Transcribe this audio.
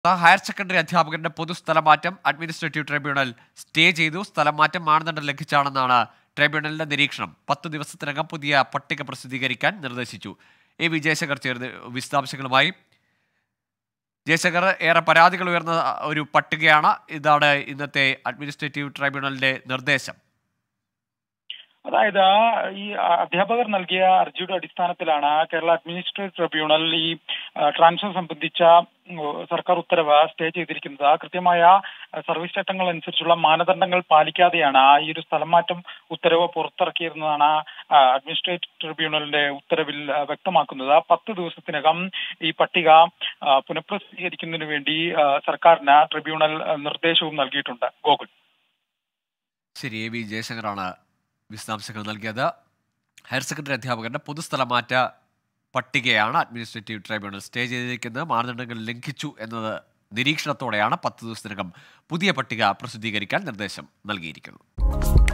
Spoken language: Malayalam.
ഹയർ സെക്കൻഡറി അധ്യാപകരുടെ പൊതുസ്ഥലമാറ്റം അഡ്മിനിസ്ട്രേറ്റീവ് ട്രൈബ്യൂണൽ സ്റ്റേ ചെയ്തു സ്ഥലമാറ്റം മാനദണ്ഡം ലംഘിച്ചാണെന്നാണ് ട്രൈബ്യൂണലിന്റെ നിരീക്ഷണം പത്ത് ദിവസത്തിനകം പുതിയ പട്ടിക പ്രസിദ്ധീകരിക്കാൻ നിർദ്ദേശിച്ചു എ വി ജയശങ്കർ ചേർന്ന് വിശദാംശങ്ങളുമായി ജയശങ്കർ ഏറെ പരാതികൾ ഉയർന്ന ഒരു പട്ടികയാണ് ഇതാണ് ഇന്നത്തെ അഡ്മിനിസ്ട്രേറ്റീവ് ട്രൈബ്യൂണലിന്റെ നിർദ്ദേശം അതായത് ഈ അധ്യാപകർ നൽകിയ ഹർജിയുടെ അടിസ്ഥാനത്തിലാണ് കേരള അഡ്മിനിസ്ട്രേറ്റീവ് ട്രിബ്യൂണൽ ഈ ട്രാൻസ്ഫർ സംബന്ധിച്ച സർക്കാർ ഉത്തരവ് സ്റ്റേ ചെയ്തിരിക്കുന്നത് കൃത്യമായ സർവീസ് ചട്ടങ്ങൾ അനുസരിച്ചുള്ള മാനദണ്ഡങ്ങൾ പാലിക്കാതെയാണ് ഈ ഒരു സ്ഥലംമാറ്റം ഉത്തരവ് പുറത്തിറക്കിയിരുന്നതാണ് അഡ്മിനിസ്ട്രേറ്റീവ് ട്രിബ്യൂണലിന്റെ ഉത്തരവിൽ വ്യക്തമാക്കുന്നത് പത്ത് ദിവസത്തിനകം ഈ പട്ടിക പുനഃപ്രസിദ്ധീകരിക്കുന്നതിന് വേണ്ടി സർക്കാരിന് ട്രിബ്യൂണൽ നിർദ്ദേശവും നൽകിയിട്ടുണ്ട് ഗോകുൽ ശരി എ വി ജയശങ്കറാണ് വിശദാംശങ്ങൾ നൽകിയത് ഹയർ സെക്കൻഡറി അധ്യാപകരുടെ പൊതുസ്ഥലമാറ്റ പട്ടികയാണ് അഡ്മിനിസ്ട്രേറ്റീവ് ട്രൈബ്യൂണൽ സ്റ്റേ ചെയ്തിരിക്കുന്നത് മാനദണ്ഡങ്ങൾ ലംഘിച്ചു എന്നത് നിരീക്ഷണത്തോടെയാണ് പത്ത് ദിവസത്തിനകം പുതിയ പട്ടിക പ്രസിദ്ധീകരിക്കാൻ നിർദ്ദേശം നൽകിയിരിക്കുന്നത്